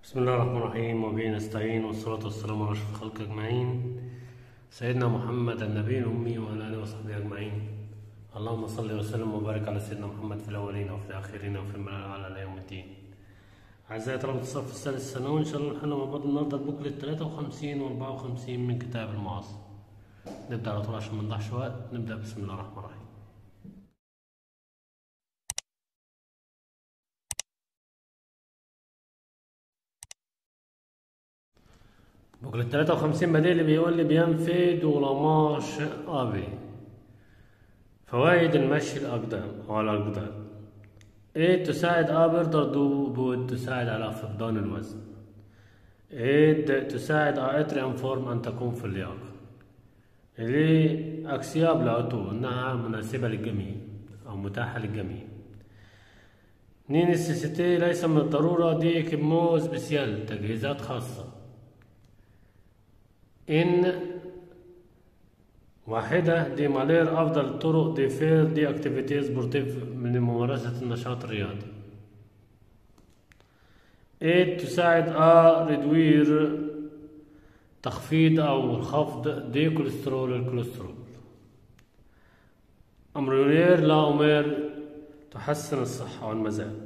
بسم الله الرحمن الرحيم وبه نستعين والصلاة والسلام على أشرف الخلق أجمعين سيدنا محمد النبي الأمي وعلى آله وصحبه أجمعين اللهم صل وسلم وبارك على سيدنا محمد في الأولين وفي الآخرين وفي الملأ الأعلى إلى يوم الدين أعزائي طلبة الصف الثالث الثانوي إن شاء الله نحل مع بعض النهاردة البوكلت 53 و 54 من كتاب المعاصر نبدأ على طول عشان ما نضيعش وقت نبدأ بسم الله الرحمن الرحيم بوكلت 53 بديل اللي بيقول لي بينفي دولاماش أبي فوائد المشي الأقدام أو على الأقدام إيه تساعد أبر بود تساعد على فقدان الوزن إيه تساعد أتري أنفورم أن تكون في اللياقة اللي أكسياب لعطو إنها مناسبة للجميع أو متاحة للجميع نين السيسيتي ليس من الضرورة دي كمو سبيسيال تجهيزات خاصة إن واحدة دي مالير أفضل الطرق دي فير دي أكتيفيتي سبورتيف من ممارسة النشاط الرياضي إيه تساعد أ ريدوير تخفيض أو خفض دي كوليسترول الكوليسترول أمرولير لا أمير تحسن الصحة والمزاج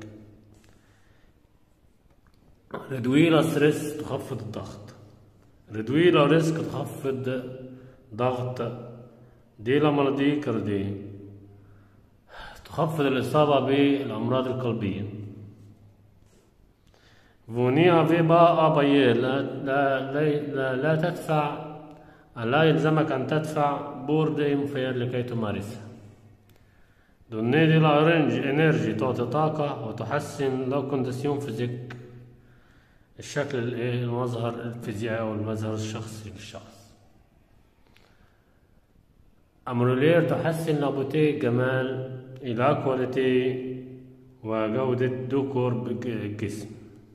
ريدوير ستريس تخفض الضغط ريدوير ريسك تخفض ضغط دي لمرضي كردي تخفض الإصابة بالأمراض القلبية فونيا في با أبايي لا, لا, لا, لا تدفع لا يلزمك أن تدفع بوردي مفير لكي تمارسها دوني دي الأورنج إنرجي تعطي طاقة وتحسن لو كونديسيون فيزيك الشكل المظهر الفيزيائي أو المظهر الشخصي للشخص أمرولير تحسن لابوتي جمال إلى كواليتي وجودة ديكور الجسم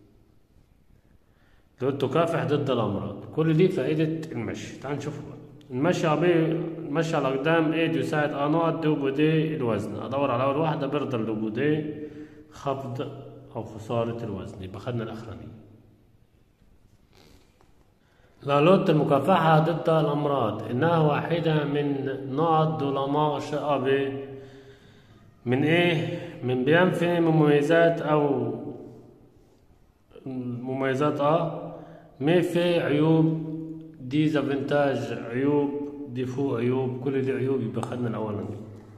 لو تكافح ضد الأمراض كل دي فائدة المشي تعال نشوف المشي عبي المشي على الأقدام إيد يساعد أنواع دوبودي الوزن أدور على أول واحدة برضه الدوبودي خفض أو خسارة الوزن يبقى خدنا الأخرانية لالوت المكافحة ضد الأمراض إنها واحدة من نوع دولما شعبي من إيه؟ من بينفي مميزات أو مميزات أه ما في عيوب ديزافنتاج عيوب ديفو عيوب كل دي عيوب يبقى خدنا الأولاني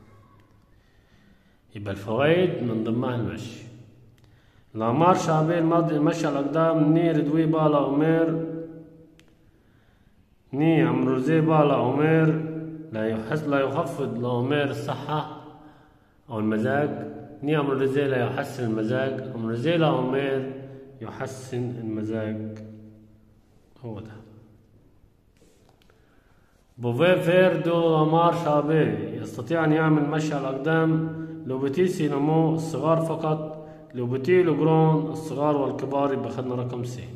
يبقى الفوائد من ضمنها المشي الأعمار شعبية الماضي المشي على الأقدام نير دوي بالا أمير ني عمروزي بالا عمير لا يحس لا يخفض لعمير الصحة أو المزاج ني عمروزي لا يحسن المزاج عمروزي لعمير يحسن المزاج هو ده بوفي فيردو أمار شابي يستطيع أن يعمل مشي على الأقدام لو بتيسي نمو الصغار فقط لو بتي لجرون الصغار والكبار يبقى خدنا رقم سي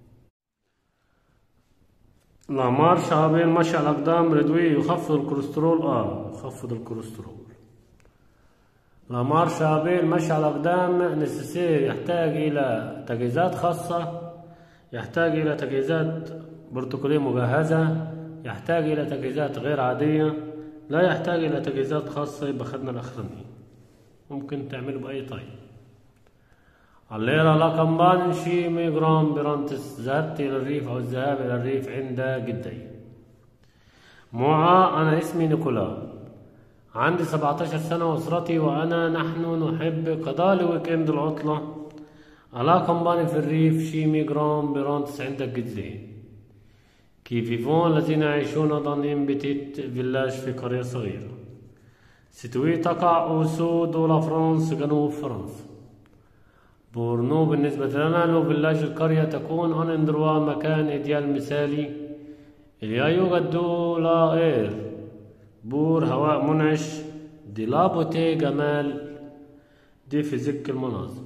الأعمار شعبين مشي على الأقدام ردوي يخفض الكوليسترول آه يخفض الكوليسترول الأعمار شعبين مشي على الأقدام نسيسير يحتاج إلى تجهيزات خاصة يحتاج إلى تجهيزات بروتوكولية مجهزة يحتاج إلى تجهيزات غير عادية لا يحتاج إلى تجهيزات خاصة يبقى خدنا الأخرانية ممكن تعمله بأي طيب الليرة لكمبان شي ميجرام برانتس ذهبت إلى الريف أو الذهاب إلى الريف عند جدي معا أنا اسمي نيكولا عندي 17 سنة وأسرتي وأنا نحن نحب قضاء الويكند العطلة على كمباني في الريف شي ميجرام برانتس عند جدي كي فيفون الذين يعيشون ضمن بتيت فيلاج في قرية صغيرة ستوي تقع أوسو دولا فرانس جنوب فرنسا بورنو بالنسبة لنا لو فيلاج القرية تكون أن اندروا مكان إيديال مثالي إليا يوجد دولا إير بور هواء منعش دي لابوتي جمال دي فيزيك المناظر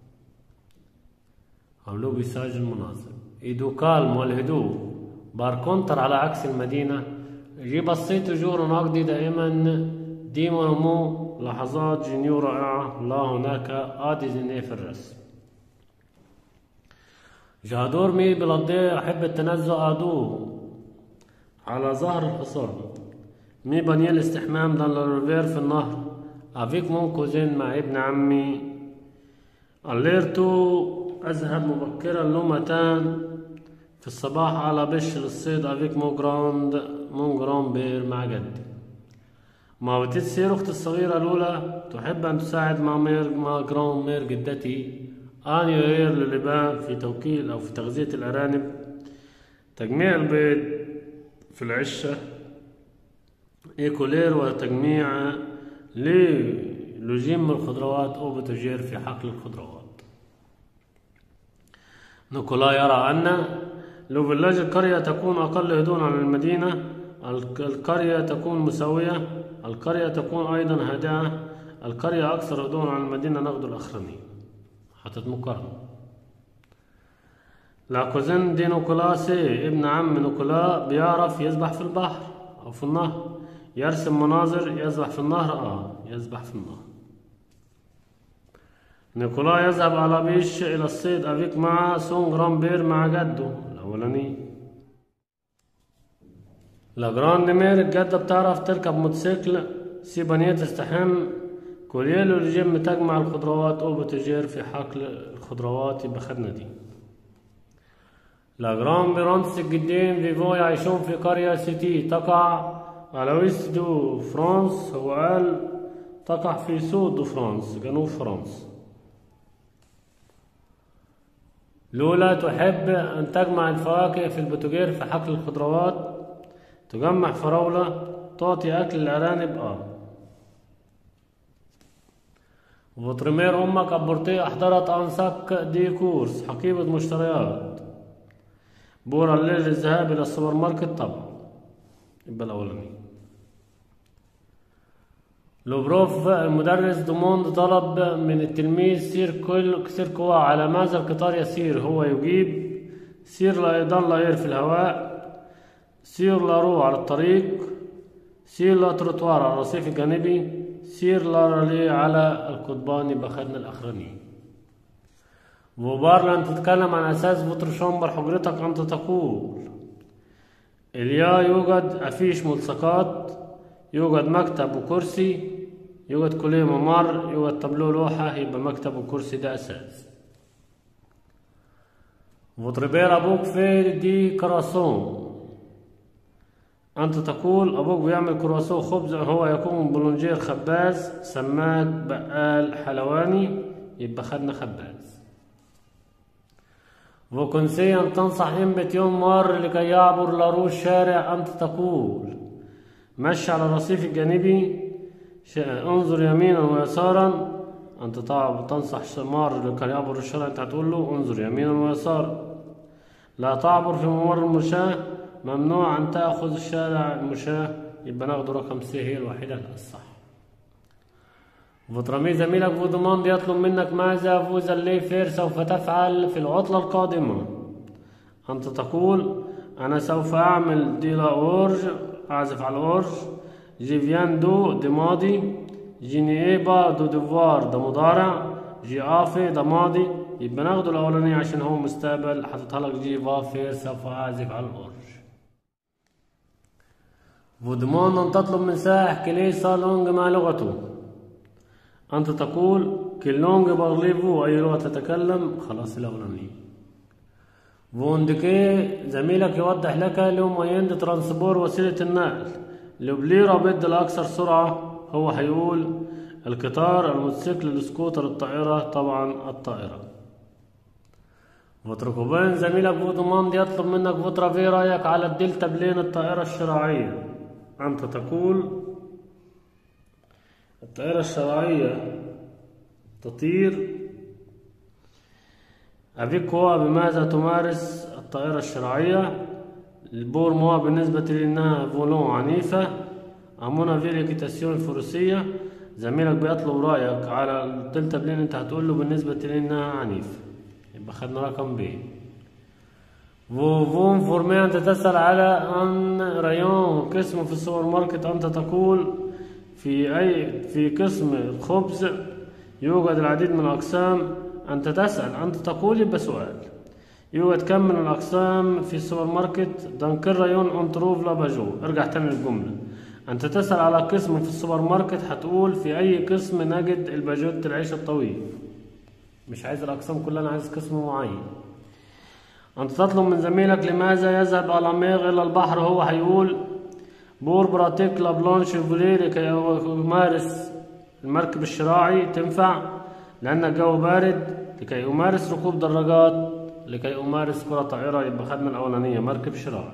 عملوا بيساج المناظر إيدو كالم والهدوء بار كونتر على عكس المدينة جي بصيت جور نقدي دائما ديما نمو لحظات جنيو رائعة لا هناك آدي زيني في الرسم جادور مي بلدي أحب التنزه أدو على ظهر الحصان مي بني الاستحمام دان الريفير في النهر أفيك مون كوزين مع ابن عمي الليرتو أذهب مبكرا لومتان في الصباح على بش للصيد أفيك مو جراند مون جران بير مع جدي ما بتتصير أختي الصغيرة الأولى تحب أن تساعد مع مير مع جران مير جدتي آن يغير للبان في توكيل أو في تغذية الأرانب تجميع البيض في العشة إيكولير وتجميع للجيم الخضروات أو بتجير في حقل الخضروات نيكولا يرى أن لو فيلاج القرية تكون أقل هدوءا عن المدينة القرية تكون مساوية القرية تكون أيضا هادئة القرية أكثر هدوءا عن المدينة ناخد الأخرانيين حطت مقارنة لاكوزين دي نيكولا سي ابن عم نيكولا بيعرف يسبح في البحر أو في النهر يرسم مناظر يسبح في النهر آه يسبح في النهر نيكولا يذهب على بيش إلى الصيد أبيك مع سون جران بير مع جده الأولاني لاجران نمير الجدة بتعرف تركب موتوسيكل سيبانية تستحم كوليلو الجيم تجمع الخضروات أو بتجير في حقل الخضروات يبقى خدنا دي لاجران بيرونتس الجدين فيفو يعيشون في قرية سيتي تقع على ويست دو فرانس هو قال تقع في سود دو فرانس جنوب فرنسا لولا تحب أن تجمع الفواكه في البوتجير في حقل الخضروات تجمع فراولة تعطي أكل الأرانب آه وترمير أمك أبورتي أحضرت أنسك دي كورس حقيبة مشتريات بورا الليل الذهاب إلى السوبر ماركت طبعا يبقى الأولاني لوبروف المدرس دوموند طلب من التلميذ سير كل سير كوا على ماذا القطار يسير هو يجيب سير لا يضل لاير في الهواء سير لا رو على الطريق سير لا تروتوار على الرصيف الجانبي سير لا رالي على القضبان يبقى خدنا الأخراني وبار لن تتكلم عن أساس بطرشومبر حجرتك أنت تقول إليا يوجد أفيش ملصقات يوجد مكتب وكرسي يوجد كلية ممر يوجد تابلو لوحة يبقى مكتب وكرسي ده أساس وتربير أبوك في دي كراسون أنت تقول أبوك بيعمل كرواسون خبز هو يكون بولونجير خباز سماك بقال حلواني يبقى خدنا خباز وكنسيا تنصح إمبت يوم مار لكي يعبر لاروش شارع أنت تقول مشي على الرصيف الجانبي انظر يمينا ويسارا أنت طبعا تنصح مار لكي يعبر الشارع أنت هتقول له انظر يمينا ويسارا لا تعبر في ممر المشاة ممنوع أن تأخذ الشارع المشاة يبقى ناخد رقم سي هي الوحيدة الصح وترمي زميلك فودوموند يطلب منك ماذا فوز اللي فير سوف تفعل في العطلة القادمة أنت تقول أنا سوف أعمل دي لا أورج أعزف على الأورج جي فيان دو دي ماضي جيني إيبا دو ديفوار ده مضارع جي آفي ده ماضي يبقى ناخده الأولاني عشان هو مستقبل حاططها لك جي فافير سوف أعزف على الأورج فودمون أن تطلب من سائح كليسا لونج مع لغته أنت تقول كل لونج بارليفو أي لغة تتكلم خلاص الأولاني فوندكي زميلك يوضح لك لو موين ترانسبور وسيلة النقل لو بلي رابط الأكثر سرعة هو هيقول القطار الموتوسيكل السكوتر الطائرة طبعا الطائرة وتركوبان زميلك فودوماند يطلب منك فترة في رأيك على الدلتا بلين الطائرة الشراعية أنت تقول الطائرة الشراعية تطير أبيك هو بماذا تمارس الطائرة الشراعية البور موا بالنسبة لأنها فولون عنيفة أمونا في الإكيتاسيون الفروسية زميلك بيطلب رأيك على الدلتا بلين أنت هتقول له بالنسبة لأنها عنيفة يبقى خدنا رقم ب فوفون فورمي أنت تسأل على أن ريون قسم في السوبر ماركت أنت تقول في أي في قسم الخبز يوجد العديد من الأقسام أنت تسأل أنت تقول يبقى سؤال يوجد كم من الأقسام في السوبر ماركت دانكر رايون أنتروف لاباجو ارجع تاني للجملة أنت تسأل على قسم في السوبر ماركت هتقول في أي قسم نجد الباجوت العيش الطويل مش عايز الأقسام كلها أنا عايز قسم معين أنت تطلب من زميلك لماذا يذهب على ميغ إلى البحر هو هيقول بور براتيك لابلون شيفولي لكي يمارس المركب الشراعي تنفع لأن الجو بارد لكي أمارس ركوب دراجات لكي أمارس كرة طائرة يبقى خدنا الأولانية مركب شراعي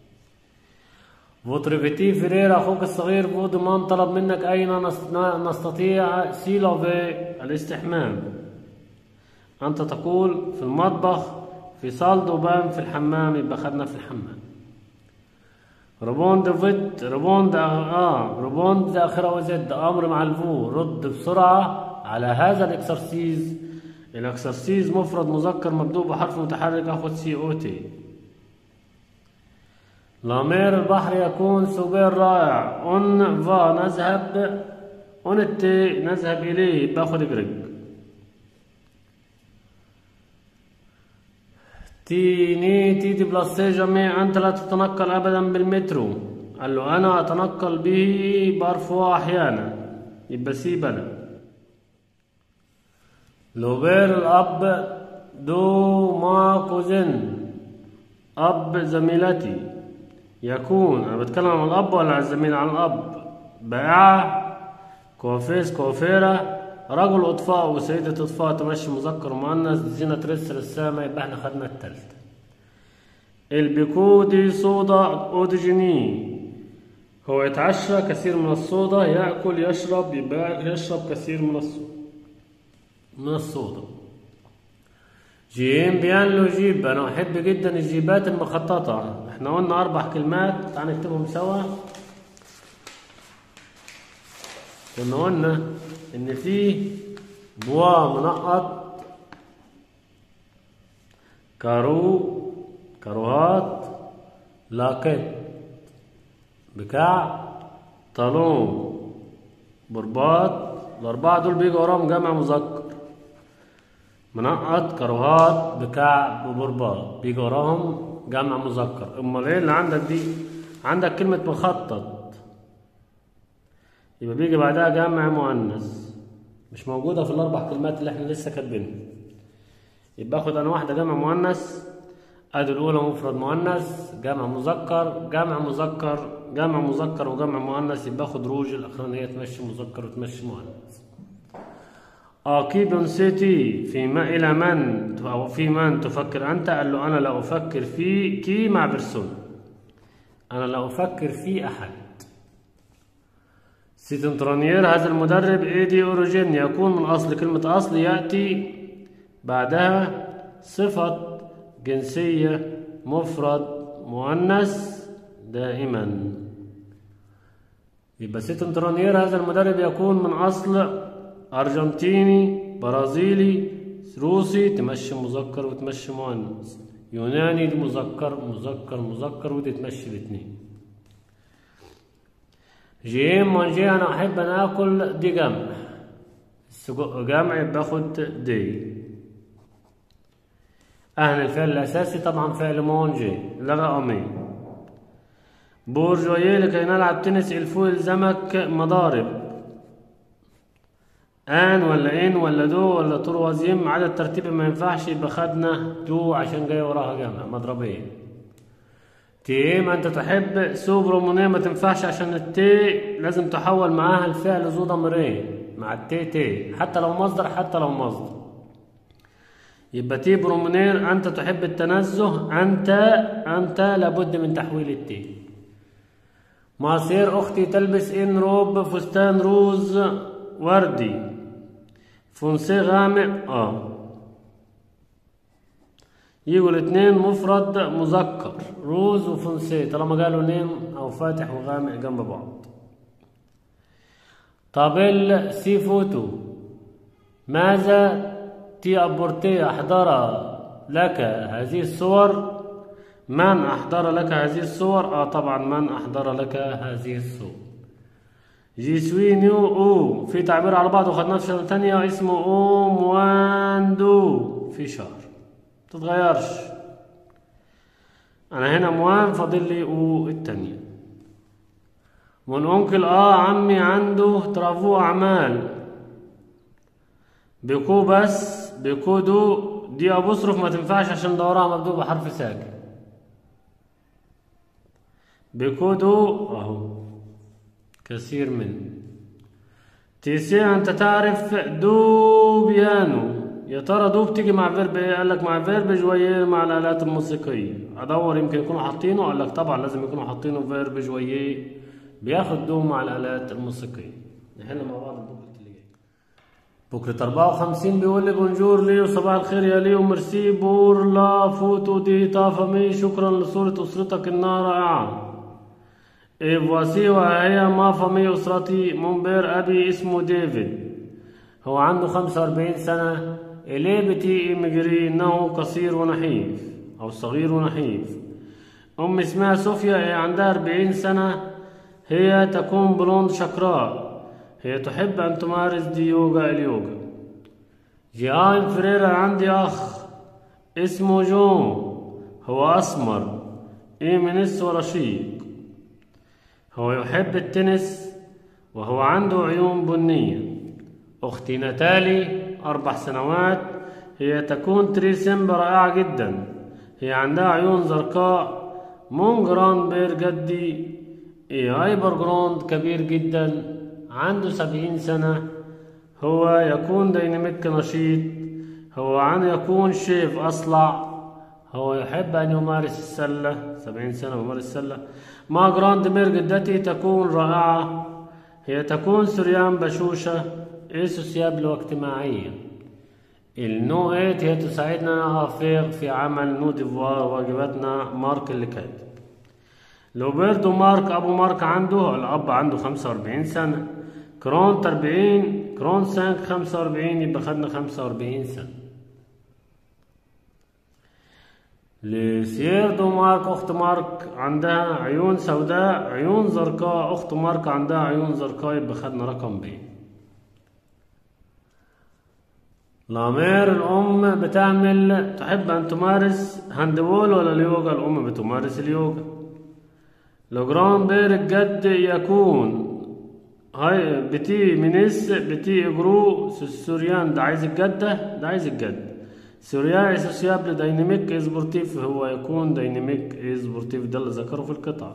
فوتريفيتي فيريرا أخوك الصغير فودمان طلب منك أين نس- نستطيع سيلوفي الاستحمام أنت تقول في المطبخ في صال دوبان في الحمام يبقى خدنا في الحمام ريبوند فيت ريبوند اه ريبوند اخره وزد امر مع الفو رد بسرعه على هذا الاكسرسيز الاكسرسيز مفرد مذكر مبدوء بحرف متحرك اخد سي او تي لامير البحر يكون سوبر رائع اون فا نذهب اون التي نذهب اليه باخد جريج تيني تي دي بلاسي جميع أنت لا تتنقل أبدا بالمترو قال له أنا أتنقل به بارفوا أحيانا يبقى سي بلا لوبير الأب دو ما كوزن أب زميلتي يكون أنا بتكلم عن الأب ولا عن الزميل عن الأب بائعة كوافيس كوافيرة رجل إطفاء وسيدة إطفاء تمشي مذكر ومؤنث زينة رس رسامة يبقى احنا خدنا التالتة البيكو دي صودا أوديجيني هو يتعشى كثير من الصودا يأكل يشرب يبقى يشرب كثير من الصودا من الصودا جيم بيان له جيب أنا أحب جدا الجيبات المخططة احنا قلنا أربع كلمات تعال نكتبهم سوا كنا قلنا إن في بوا منقط كارو كاروهات لاكت بكاع طالون برباط الأربعة دول بيجوا وراهم جمع مذكر منقط كاروهات بكاع وبرباط بيجوا وراهم جمع مذكر أمال إيه اللي عندك دي؟ عندك كلمة مخطط يبقى بيجي بعدها جمع مؤنث مش موجودة في الأربع كلمات اللي احنا لسه كاتبينها يبقى آخد أنا واحدة جمع مؤنث أدي الأولى مفرد مؤنث جمع مذكر جمع مذكر جمع مذكر وجمع مؤنث يبقى آخد روج الأخرانية تمشي مذكر وتمشي مؤنث أكيد سيتي فيما إلى من أو في من تفكر أنت قال له أنا لا أفكر في كي مع بيرسون أنا لا أفكر في أحد سيتنترانيير هذا المدرب ايدي اوريجين يكون من اصل كلمة اصل يأتي بعدها صفة جنسية مفرد مؤنث دائما يبقى سيتنترانيير هذا المدرب يكون من اصل ارجنتيني برازيلي روسي تمشي مذكر وتمشي مؤنث يوناني دي مذكر مذكر مذكر ودي تمشي الاثنين جيم مانجي انا احب ان اكل دي جمع السجق جمع باخد دي اهل الفعل الاساسي طبعا فعل مونجي لغة امي بورجويي لكي نلعب تنس الفو يلزمك مضارب ان ولا ان ولا دو ولا تروازيم عدد ترتيبي ما ينفعش يبقى خدنا دو عشان جاي وراها جمع مضربين تي ما انت تحب سوبرومونيه ما تنفعش عشان التي لازم تحول معاها الفعل ذو ضميرين مع التي تي حتى لو مصدر حتى لو مصدر يبقى تي برومونير انت تحب التنزه انت انت لابد من تحويل التي مصير اختي تلبس ان روب فستان روز وردي فونسي غامق اه يجوا الاثنين مفرد مذكر روز وفونسي طالما قالوا نيم او فاتح وغامق جنب بعض طابل سي فوتو ماذا تي أبورتي أحضر لك هذه الصور من أحضر لك هذه الصور آه طبعا من أحضر لك هذه الصور جي سوي نيو او في تعبير على بعض وخدناه في شهر تانية اسمه او مواندو في شهر تتغيرش انا هنا موان فاضل لي او التانية من انكل اه عمي عنده ترافو اعمال بيكو بس بيكو دو دي ابوستروف ما تنفعش عشان ده وراها مبدوء بحرف ساكن بيكو دو اهو كثير من تيسي انت تعرف دو بيانو يا ترى دو بتيجي مع فيرب ايه قال لك مع فيرب جويه مع الالات الموسيقيه ادور يمكن يكونوا حاطينه قال لك طبعا لازم يكونوا حاطينه فيرب جويه بياخد دو مع الالات الموسيقيه نحل مع بعض البوكلت اللي جاي بوكلت 54 بيقول لي بونجور ليو صباح الخير يا ليو ميرسي بور لا فوتو دي طافمي شكرا لصورة أسرتك إنها رائعة إيه فواسي وهي ما فمي أسرتي منبر أبي اسمه ديفيد هو عنده 45 سنة إليه بتي إيمجري إنه قصير ونحيف أو صغير ونحيف أم اسمها صوفيا هي عندها 40 سنة هي تكون بلوند شقراء هي تحب أن تمارس دي يوغا اليوغا جيان فريرا عندي أخ اسمه جون هو أسمر إيمنس ورشيق هو يحب التنس وهو عنده عيون بنية أختي ناتالي أربع سنوات هي تكون تريسم رائعة جدا هي عندها عيون زرقاء مون جراند بير جدي إيه هايبر جراند كبير جدا عنده سبعين سنة هو يكون ديناميك نشيط هو عن يكون شيف أصلع هو يحب أن يمارس السلة سبعين سنة يمارس السلة ما جراند مير جدتي تكون رائعة هي تكون سريان بشوشة إيه سوسيابل واجتماعية النو ايت هي تساعدنا أفيغ في عمل نو ديفوار واجباتنا مارك اللي كاتب لوبرتو مارك أبو مارك عنده الأب عنده خمسة وأربعين سنة كرون أربعين كرون سانك خمسة وأربعين يبقى خدنا خمسة وأربعين سنة لسير دو مارك أخت مارك عندها عيون سوداء عيون زرقاء أخت مارك عندها عيون زرقاء يبقى خدنا رقم ب لامير الأم بتعمل تحب أن تمارس هاندبول ولا اليوغا الأم بتمارس اليوغا لجران بير الجد يكون هاي بتي منس بتي اجرو سوريان ده عايز الجدة ده عايز الجد سوريان اسوسيابل دايناميك سبورتيف هو يكون دايناميك سبورتيف ده اللي ذكره في القطعة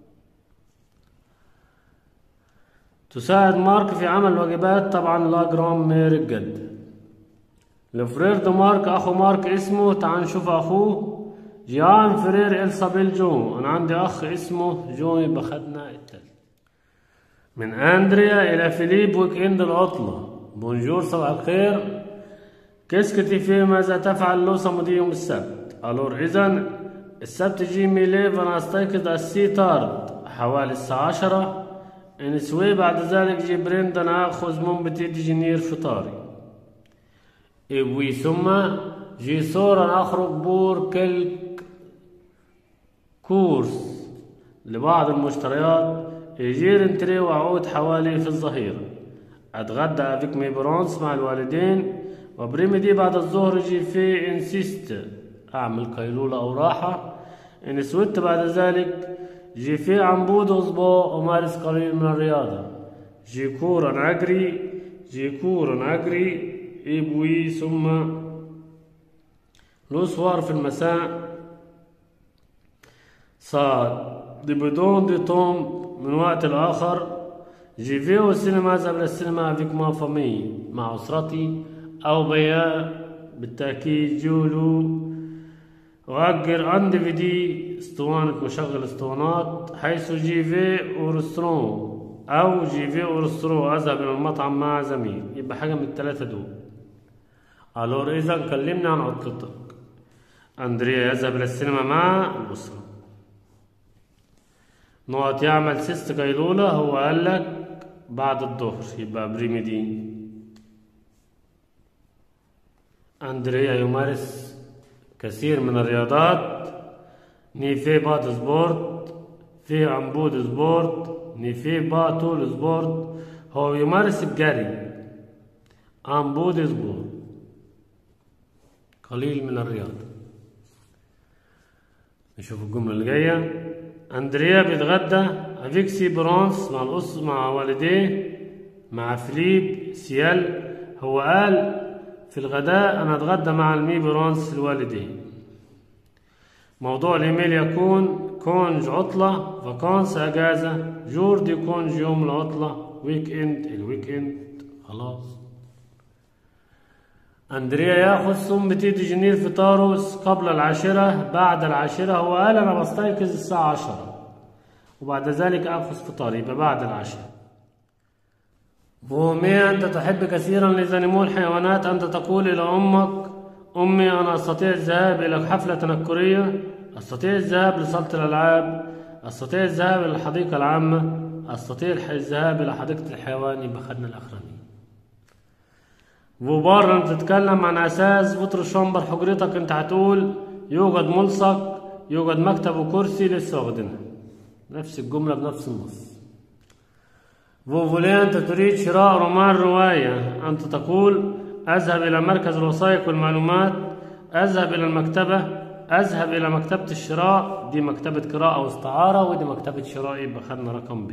تساعد مارك في عمل الواجبات طبعا لا جرام مير الجد الفرير دو مارك اخو مارك اسمه تعال نشوف اخوه جيان فرير إلسابيل جو أنا عندي أخ اسمه جو يبقى خدنا التالت من أندريا إلى فيليب ويك إند العطلة بونجور صباح الخير كيسكتي في ماذا تفعل لو صمدي يوم السبت ألور إذن السبت جي ميليف أنا أستيقظ السي تارد حوالي الساعة عشرة إنسوي بعد ذلك جي بريند أنا أخذ من بتي جنير فطاري إبوي ثم جي صورة أخرج بور كل كورس لبعض المشتريات يجير انتري وعود حوالي في الظهيرة أتغدى أفيك مي برونس مع الوالدين وبريميدي بعد الظهر يجي في انسيست أعمل قيلولة أو راحة إن سويت بعد ذلك جي في عنبود أصبع أمارس قليل من الرياضة جي كورا أجري جي كورا أجري إبوي ثم لوسوار في المساء صار دي بدون دي توم من وقت لآخر جي فيو السينما قبل السينما فيك ما فامي مع أسرتي أو بيا بالتأكيد جولو وأجر عندي في دي اسطوانة مشغل اسطوانات حيث جي في ورسترون أو جي في ورسترو أذهب إلى المطعم مع زميل يبقى حاجة من الثلاثة دول ألور إذا كلمنا عن عطلتك أندريا يذهب إلى السينما مع الأسرة نقط يعمل سيست قيلولة هو قال لك بعد الظهر يبقى بريميدين أندريا يمارس كثير من الرياضات ني في بات سبورت في عمبود سبورت ني في باتول سبورت هو يمارس الجري عمبود سبورت قليل من الرياضة نشوف الجملة اللي جاية أندريا بيتغدى أفيكسي برانس مع الأس مع والديه مع فيليب سيال هو قال في الغداء أنا أتغدى مع المي برانس الوالدين موضوع الإيميل يكون كونج عطلة فاكانس أجازة جوردي كونج يوم العطلة ويك إند الويك إند خلاص أندريا ياخذ ثم بتيجي جنير فطاروس قبل العاشرة بعد العاشرة هو قال أنا بستيقظ الساعة عشرة وبعد ذلك أخذ فطاري يبقى بعد العشرة ومي أنت تحب كثيرا لزنمو الحيوانات أنت تقول إلى أمك أمي أنا أستطيع الذهاب إلى حفلة تنكرية أستطيع الذهاب لصالة الألعاب أستطيع الذهاب إلى الحديقة العامة أستطيع الح- الذهاب إلى حديقة الحيوان يبقى خدنا الأخرانيين وبره انت تتكلم عن اساس فطر شامبر حجرتك انت هتقول يوجد ملصق يوجد مكتب وكرسي لسه واخدينها نفس الجملة بنفس النص فوفولي أنت تريد شراء رومان رواية أنت تقول أذهب إلى مركز الوثائق والمعلومات أذهب إلى المكتبة أذهب إلى مكتبة الشراء دي مكتبة قراءة واستعارة ودي مكتبة شراء يبقى خدنا رقم ب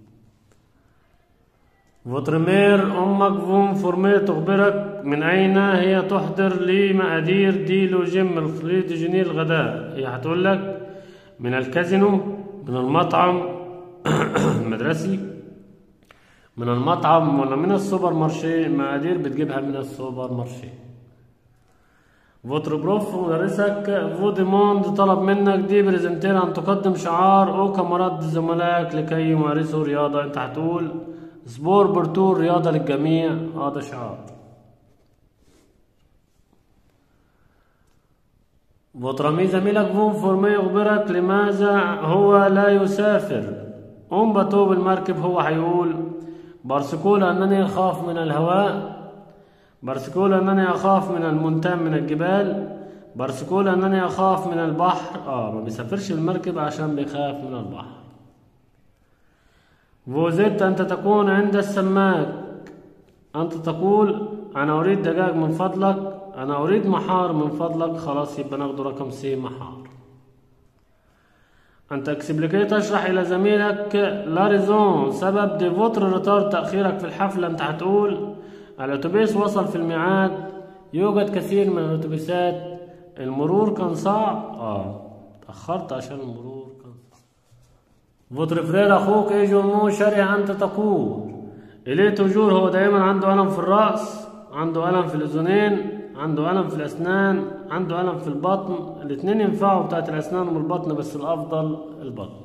فوترمير أمك فوم فورمي تخبرك من أين هي تحضر لي مقادير ديلو جيم الخليط جنيه الغداء هي هتقول لك من الكازينو من المطعم المدرسي من المطعم ولا من السوبر مارشي مقادير بتجيبها من السوبر مارشي فوتر بروف مدرسك فوديموند طلب منك دي بريزنتير ان تقدم شعار او كاميرات زملائك لكي يمارسوا رياضة انت هتقول سبور برتور رياضة للجميع هذا شعار وترمي زميلك فون فورمي يخبرك لماذا هو لا يسافر أم باتو بالمركب هو هيقول بارسكول أنني أخاف من الهواء بارسكول أنني أخاف من المونتان من الجبال بارسكول أنني أخاف من البحر آه ما بيسافرش بالمركب عشان بيخاف من البحر فوزيت أنت تكون عند السماك أنت تقول أنا أريد دجاج من فضلك أنا أريد محار من فضلك خلاص يبقى ناخده رقم سي محار أنت اكسبليكي تشرح إلى زميلك لا ريزون سبب دي فوتر ريتار تأخيرك في الحفلة أنت هتقول الأتوبيس وصل في الميعاد يوجد كثير من الأتوبيسات المرور كان صعب آه تأخرت عشان المرور كان صعب فوتر فرير أخوك إيجو مو شرع أنت تقول إليه تجور هو دايما عنده ألم في الرأس عنده ألم في الأذنين عنده ألم في الأسنان عنده ألم في البطن الاتنين ينفعوا بتاعت الأسنان والبطن بس الأفضل البطن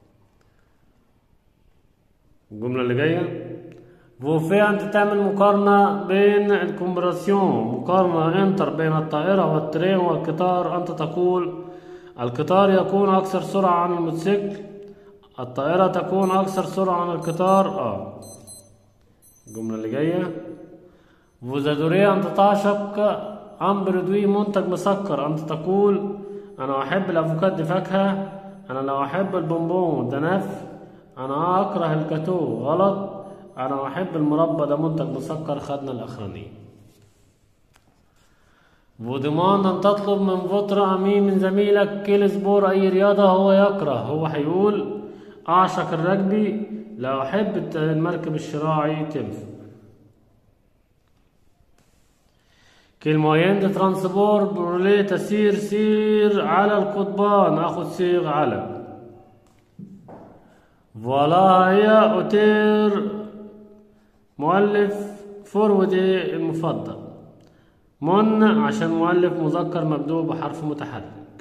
الجملة اللي جاية وفي أنت تعمل مقارنة بين الكومبراسيون مقارنة انتر بين الطائرة والترين والقطار أنت تقول القطار يكون أكثر سرعة عن الموتوسيكل الطائرة تكون أكثر سرعة عن القطار آه الجملة اللي جاية وزادوريا أنت تعشق أمبردوي منتج مسكر أنت تقول أنا أحب الأفوكادو فاكهة أنا لا أحب البونبون ده نف أنا أكره الكاتو غلط أنا أحب المربى ده منتج مسكر خدنا الأخراني ودمان أن تطلب من فترة أمين من زميلك كل سبور أي رياضة هو يكره هو هيقول أعشق الرجبي لا أحب المركب الشراعي تنفع كالموين دي ترانسبور برولي تسير سير على القضبان اخذ صيغ على فوالا هي اوتير مؤلف فورودي المفضل من عشان مؤلف مذكر مبدوء بحرف متحرك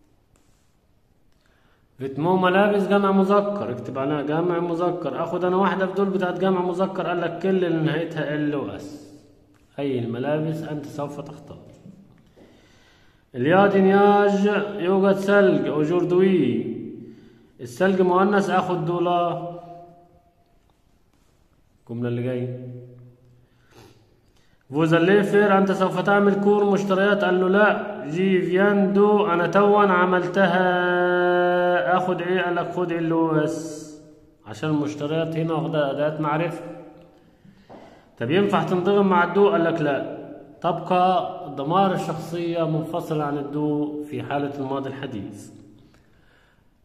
فيتمو ملابس جمع مذكر اكتب عليها جمع مذكر اخد انا واحده في دول بتاعت جمع مذكر قال لك كل اللي نهايتها ال واس أي الملابس أنت سوف تختار اليادنياج يوجد ثلج أو جردوي الثلج مؤنث أخذ دولار الجملة اللي جاية فوزاليفر أنت سوف تعمل كور مشتريات قال له لا جي فياندو أنا توا عملتها أخد إيه قال لك خد اللوس عشان المشتريات هنا واخدة أداة معرفة طب ينفع تنضغم مع الضوء قال لك لا تبقى ضمار الشخصية منفصلة عن الضوء في حالة الماضي الحديث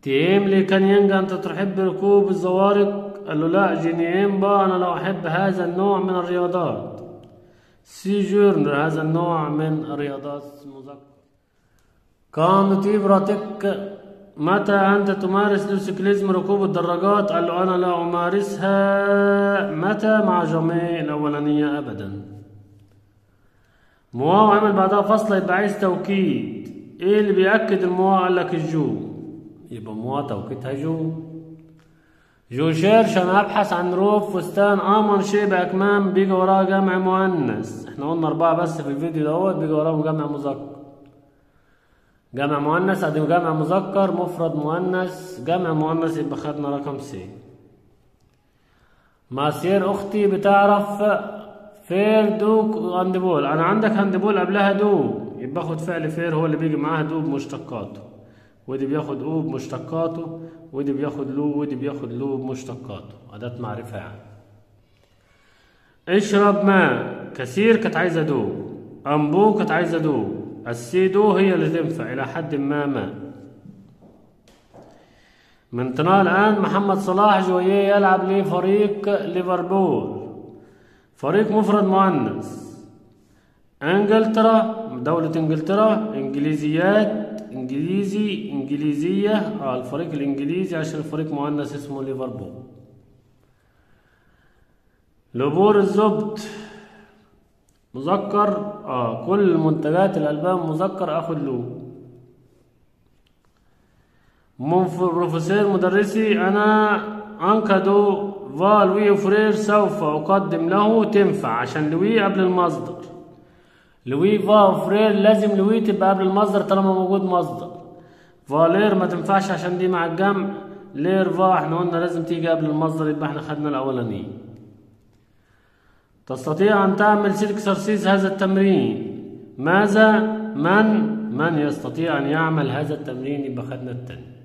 تيم لي كان ينجا أنت تحب ركوب الزوارق قال له لا جينيين با أنا لا أحب هذا النوع من الرياضات سيجورن هذا النوع من الرياضات مذكر كان تيبراتك متى أنت تمارس السيكليزم ركوب الدراجات قال له أنا لا أمارسها متى مع جميع الأولانية أبدا مواو عمل بعدها فصلة يبقى عايز توكيد ايه اللي بيأكد المواو قال لك الجو يبقى مواو توكيدها جو جو شيرش انا ابحث عن روب فستان امن شيء باكمام بيجي وراه جمع مؤنث احنا قلنا اربعة بس في الفيديو دوت بيجي وراهم جمع مذكر جمع مؤنث ادي جمع مذكر مفرد مؤنث جمع مؤنث يبقى خدنا رقم سي ماسير اختي بتعرف فير دوك هاندبول انا عندك هاندبول قبلها دو يبقى باخد فعل فير هو اللي بيجي معاها دو بمشتقاته ودي بياخد او بمشتقاته ودي بياخد لو ودي بياخد لو بمشتقاته أداة معرفة يعني اشرب ماء كثير كانت عايزة دو أنبو كانت عايزة دو السيدو هي اللي تنفع إلى حد ما ما من طناء الآن محمد صلاح جويه يلعب لفريق ليفربول فريق مفرد مؤنث انجلترا دولة انجلترا انجليزيات انجليزي انجليزية اه الفريق الانجليزي عشان الفريق مؤنث اسمه ليفربول لبور الزبط مذكر اه كل منتجات الالبان مذكر اخد له منف- بروفيسور مدرسي انا انكدو فالوي وفرير سوف اقدم له تنفع عشان لوي قبل المصدر لوي فا فرير لازم لوي تبقى قبل المصدر طالما موجود مصدر فالير ما تنفعش عشان دي مع الجمع لير فا احنا قلنا لازم تيجي قبل المصدر يبقى احنا خدنا الاولانيه تستطيع ان تعمل سيل اكسرسيز هذا التمرين ماذا من من يستطيع ان يعمل هذا التمرين يبقى خدنا التاني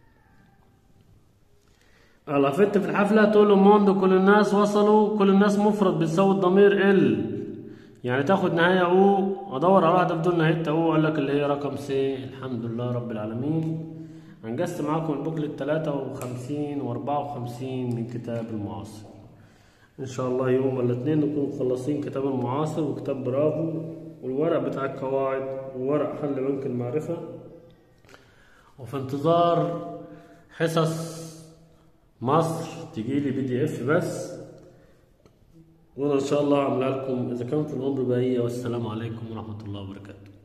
الافت في الحفله تقول له موندو كل الناس وصلوا كل الناس مفرد بتساوي الضمير ال يعني تاخد نهاية او ادور على واحدة بدون نهاية او قال لك اللي هي رقم سي الحمد لله رب العالمين انجزت معاكم البوكلت 53 و 54 من كتاب المعاصر ان شاء الله يوم الاثنين نكون مخلصين كتاب المعاصر وكتاب برافو والورق بتاع القواعد وورق حل بنك المعرفة وفي انتظار حصص مصر تجيلي بي دي اف بس وانا ان شاء الله اعملها لكم اذا كان في الامر بقيه والسلام عليكم ورحمه الله وبركاته